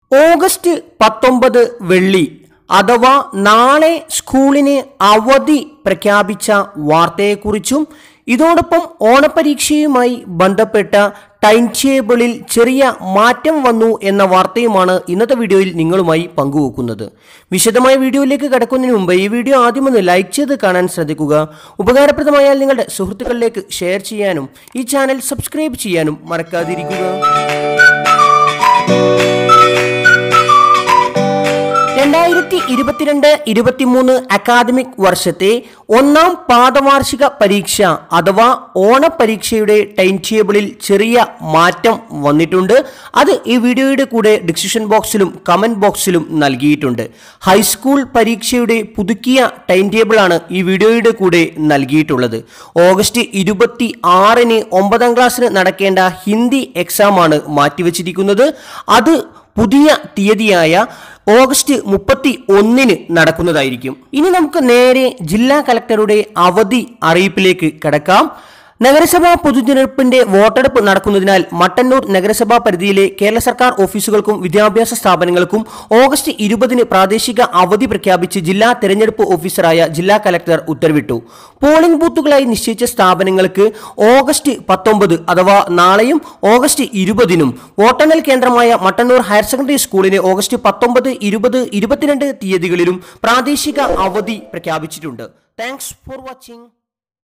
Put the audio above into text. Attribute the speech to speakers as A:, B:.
A: August പത്തൊമ്പത് വെള്ളി അഥവാ നാളെ സ്കൂളിന് അവധി പ്രഖ്യാപിച്ച വാർത്തയെക്കുറിച്ചും ഇതോടൊപ്പം ഓണപരീക്ഷയുമായി ബന്ധപ്പെട്ട ടൈം ടേബിളിൽ ചെറിയ മാറ്റം വന്നു എന്ന വാർത്തയുമാണ് ഇന്നത്തെ വീഡിയോയിൽ നിങ്ങളുമായി പങ്കുവെക്കുന്നത് വിശദമായ വീഡിയോയിലേക്ക് കടക്കുന്നതിന് മുമ്പ് ഈ വീഡിയോ ആദ്യം ഒന്ന് ലൈക്ക് ചെയ്ത് കാണാൻ ശ്രദ്ധിക്കുക ഉപകാരപ്രദമായാൽ നിങ്ങളുടെ സുഹൃത്തുക്കളിലേക്ക് ഷെയർ ചെയ്യാനും ഈ ചാനൽ സബ്സ്ക്രൈബ് ചെയ്യാനും മറക്കാതിരിക്കുക രണ്ടായിരത്തി ഇരുപത്തിരണ്ട് ഇരുപത്തിമൂന്ന് അക്കാദമിക് വർഷത്തെ ഒന്നാം പാദവാർഷിക പരീക്ഷ അഥവാ ഓണപരീക്ഷയുടെ ടൈം ടേബിളിൽ ചെറിയ മാറ്റം വന്നിട്ടുണ്ട് അത് ഈ വീഡിയോയുടെ കൂടെ ഡിസ്ക്രിപ്ഷൻ ബോക്സിലും കമന്റ് ബോക്സിലും നൽകിയിട്ടുണ്ട് ഹൈസ്കൂൾ പരീക്ഷയുടെ പുതുക്കിയ ടൈം ടേബിളാണ് ഈ വീഡിയോയുടെ കൂടെ നൽകിയിട്ടുള്ളത് ഓഗസ്റ്റ് ഇരുപത്തി ആറിന് ഒമ്പതാം ക്ലാസ്സിന് നടക്കേണ്ട ഹിന്ദി എക്സാമാണ് മാറ്റിവെച്ചിരിക്കുന്നത് അത് പുതിയ തീയതിയായ ഓഗസ്റ്റ് മുപ്പത്തി ഒന്നിന് നടക്കുന്നതായിരിക്കും ഇനി നമുക്ക് നേരെ ജില്ലാ കലക്ടറുടെ അവധി അറിയിപ്പിലേക്ക് കിടക്കാം നഗരസഭാ പൊതുതിരഞ്ഞെടുപ്പിന്റെ വോട്ടെടുപ്പ് നടക്കുന്നതിനാൽ മട്ടന്നൂർ നഗരസഭാ പരിധിയിലെ കേരള സർക്കാർ ഓഫീസുകൾക്കും വിദ്യാഭ്യാസ സ്ഥാപനങ്ങൾക്കും ഓഗസ്റ്റ് ഇരുപതിന് പ്രാദേശിക അവധി പ്രഖ്യാപിച്ച് ജില്ലാ തെരഞ്ഞെടുപ്പ് ഓഫീസറായ ജില്ലാ കലക്ടർ ഉത്തരവിട്ടു പോളിംഗ് ബൂത്തുകളായി നിശ്ചയിച്ച സ്ഥാപനങ്ങൾക്ക് ഓഗസ്റ്റ് പത്തൊമ്പത് അഥവാ നാളെയും ഓഗസ്റ്റ് ഇരുപതിനും വോട്ടെണ്ണൽ കേന്ദ്രമായ മട്ടന്നൂർ ഹയർ സെക്കൻഡറി സ്കൂളിന് ഓഗസ്റ്റ് പത്തൊമ്പത് ഇരുപത് ഇരുപത്തിരണ്ട് തീയതികളിലും പ്രാദേശിക അവധി പ്രഖ്യാപിച്ചിട്ടുണ്ട് താങ്ക്സ് ഫോർ വാച്ചിങ്